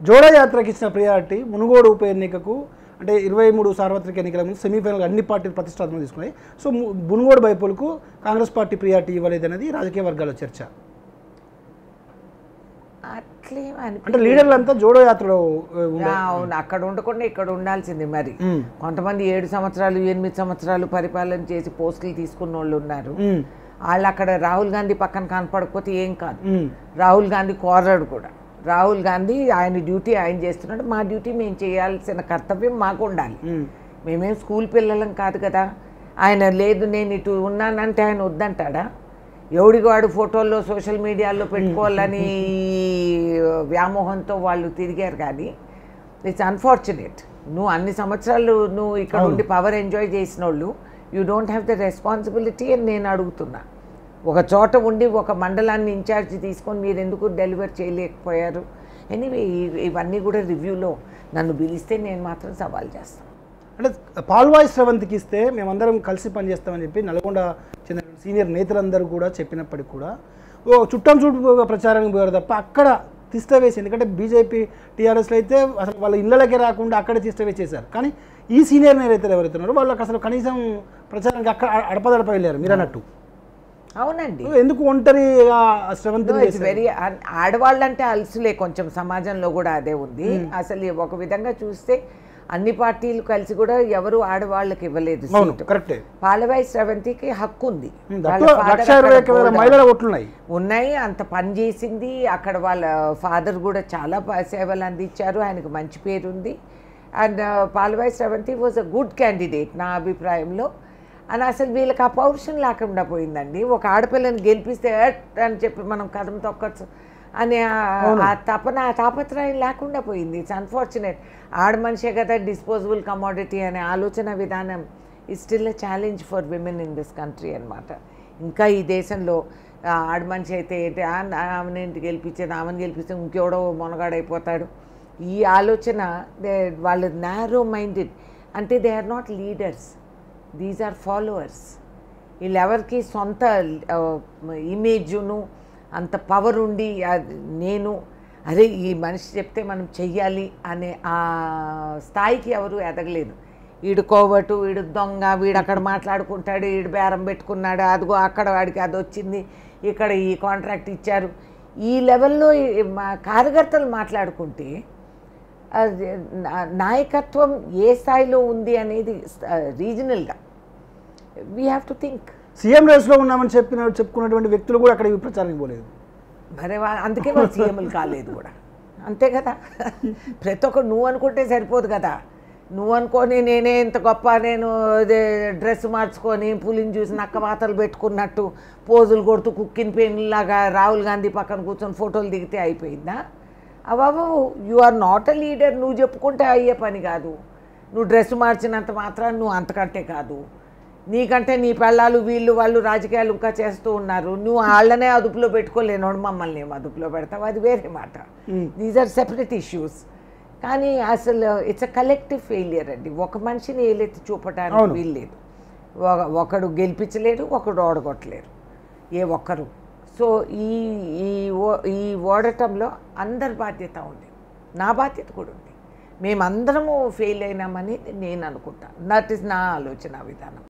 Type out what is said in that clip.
జోడో యాత్రకి ఇచ్చిన ప్రియారిటీ మునుగోడు ఉప ఎన్నికకు అంటే ఇరవై మూడు సార్వత్రిక ఎన్నికల ముందు సెమీఫైనల్ అన్ని పార్టీలు ప్రతిష్టాత్మక తీసుకున్నాయి సో ము- మునుగోడు బైపోల్కు కాంగ్రెస్ పార్టీ ప్రియారిటీ ఇవ్వలేదు అనేది రాజకీయ వర్గాల చర్చ అట్లేం అంటే అనిపించలేదు. లీడర్లంతా జోడో యాత్రలో ఆ, ఉండే- అవును అక్కడ ఉండకుండా ఇక్కడ ఉండాల్సింది మరి మ్మ్. కొంతమంది ఏడు సంవత్సరాలు ఎనిమిది సంవత్సరాలు పరిపాలన చేసి పోస్టులు తీసుకున్న వాళ్ళు ఉన్నారు మ్మ్. వాళ్ళు అక్కడ రాహుల్ గాంధీ పక్కన కనపడకపోతే ఏం కాదు మ్మ్. రాహుల్ గాంధీ కోరాడు కూడా రాహుల్ గాంధీ ఆయన డ్యూటీ ఆయన చేస్తున్నాడు మా డ్యూటీ మేము చేయాల్సిన కర్తవ్యం మాకు ఉండాలి మ్మ్. మేమేం స్కూల్ పిల్లలం కాదు కదా ఆయన లేదు నేను ఇటు ఉన్నానంటే ఆయన వద్దంటాడా ఎవడికి వాడు ఫోటోల్లో సోషల్ మీడియాలో పెట్టుకోవాలని ఈ వ్యామోహంతో వాళ్ళు తిరిగారు కానీ ఇట్స్ అన్ఫార్చునేట్ నువ్వు అన్ని సంవత్సరాలు నువ్వు ఇక్కడ ఉండి పవర్ ఎంజాయ్ చేసిన వాళ్ళు you don't have the responsibility అని నేను అడుగుతున్నా ఒక చోట ఉండి ఒక మండలాన్ని ఇన్ఛార్జ్ తీసుకొని మీరు ఎందుకు డెలివర్ చేయలేకపోయారు ఎనీవే ఇవన్నీ కూడా రివ్యూలో నన్ను పిలిస్తే నేను మాత్రం సవాల్ చేస్తాను అంటే పాల్వాయి స్రవంతికి ఇస్తే మేమందరం కలిసి పనిచేస్తామని చెప్పి నల్గొండ చెందిన సీనియర్ నేతలందరూ కూడా చెప్పినప్పటికీ కూడా ఓ చుట్టం చుట్టూ ప్రచారానికి పోయారు తప్ప అక్కడ తిష్టవేసి ఎందుకంటే బీజేపీ టీఆర్ఎస్లో అయితే అసలు వాళ్ళ ఇళ్ళకే రాకుండా అక్కడే తిష్టవేసేశారు కానీ ఈ సీనియర్ నేతలు ఎవరైతే ఉన్నారో వాళ్ళకి అసలు కనీసం ప్రచారానికి అక్కడ అడపదడప వెళ్ళారు మీరు అన్నట్టు అవునండి ఎందుకు ఒంటరిగా స్రవంతి ఇట్స్ వెరీ ఆడవాళ్ళంటే అలసులే కొంచెం సమాజంలో కూడా అదే ఉంది అసలు ఒక విధంగా చూస్తే అన్ని పార్టీలు కలిసి కూడా ఎవరు ఆడవాళ్ళకి ఇవ్వలేదు అవును సీటు కరెక్టే పాలవాయి శ్రవంతికి హక్కు ఉంది వాళ్ళ దాంట్లో father లక్ష అక్కడ ఇరవై ఒక్క వేల board మహిళల ఓట్లున్నాయి ఉన్నాయి అంత పని చేసింది అక్కడ వాళ్ళ ఫాదర్ కూడా చాలా ప- సేవలు అందించారు ఆయనకు మంచి పేరు ఉంది and Palvai Sravanthi was a good candidate నా అభిప్రాయంలో అని అసలు వీళ్ళకి ఆ పౌరుషం లేకుండా పోయిందండి ఒక ఆడపిల్లని గెలిపిస్తే "ఎట్" అని చెప్పి మనం కథం తొక్కచ్చు అనే ఆ- ఆ తపన ఆ తాపత్రయం లేకుండా పోయింది ఇట్స్ అన్ఫార్చునేట్ ఆడ మనిషే కదా డిస్పోజబుల్ కమోడిటీ అనే ఆలోచన విధానం ఈ still a challenge for women in this country అన్నమాట ఇంకా ఈ దేశంలో ఆ, ఆడ మనిషి అయితే ఏంటి ఆ, నా- ఆమెను ఇంటికి గెలిపించేది ఆమెను గెలిపిస్తే ఇంకెవడో మొనగాడైపోతాడు ఈ ఆలోచన దే- వాళ్ళు నారో మైండెడ్ అంటే they are not leaders these are followers వీళ్ళెవరికి సొంత ఇమేజ్ను అంత పవర్ ఉండి ఆ, నేను అరే ఈ మనిషి చెప్తే మనం చెయ్యాలి అనే ఆ స్థాయికి ఎవరు ఎదగలేదు వీడు కోవటు వీడు దొంగ వీడు అక్కడ మాట్లాడుకుంటాడు వీడు బేరం పెట్టుకున్నాడు అదిగో అక్కడ వాడికి అది వచ్చింది ఇక్కడ ఈ కాంట్రాక్ట్ ఇచ్చారు ఈ లెవెల్లో ఈ మా కార్యకర్తలు మాట్లాడుకుంటే అది నా- నాయకత్వం ఏ స్థాయిలో ఉంది అనేది రీజనల్గా we have to think CM రేస్లో ఉన్నామని చెప్పిన చెప్పుకున్నటువంటి వ్యక్తులు కూడా అక్కడ ఈ ప్రచారానికి పోలేదు మరి వా- అందుకే వాళ్ళు సీఎంలు కాలేదు కూడా అంతే కదా ప్రతి ఒక్కరు నువ్వు అనుకుంటే సరిపోదు కదా నువ్వు అనుకొని నేనే ఇంత గొప్ప నేను ఇదే డ్రెస్ మార్చుకొని పులిని చూసి నక్క వాతలు పెట్టుకున్నట్టు పోజులు కొడుతూ కుక్కిన పెన్లాగా రాహుల్ గాంధీ పక్కన కూర్చొని ఫోటోలు దిగితే అయిపోయిందా అబాబు you are not a leader నువ్వు చెప్పుకుంటే అయ్యే పని కాదు నువ్వు డ్రెస్ మార్చినంత మాత్రం నువ్వు అంతకంటే కాదు నీకంటే నీ పెళ్ళాలు వీళ్ళు వాళ్ళు రాజకీయాలు ఇంకా చేస్తూ ఉన్నారు నువ్వు వాళ్ళనే అదుపులో పెట్టుకోలేనోడు మమ్మల్ని ఏం అదుపులో పెడతావు అది వేరే మాట దీస్ ఆర్ సెపరేట్ ఇష్యూస్ కానీ అసలు ఇట్స్ అ కలెక్టివ్ ఫెయిలియర్ అండి ఒక మనిషిని ఏలెత్తి చూపడానికి అవును. వీల్లేదు ఒక- ఒకడు గెలిపించలేరు ఒకడు ఓడగొట్టలేరు ఏ ఒక్కరు సో ఈ ఈ ఓ- ఈ ఓడటంలో అందరి బాధ్యత ఉంది నా బాధ్యత కూడా ఉంది మేమందరము ఫెయిల్ అయినామని నేను అనుకుంటాను దట్ ఈస్ నా ఆలోచన విధానం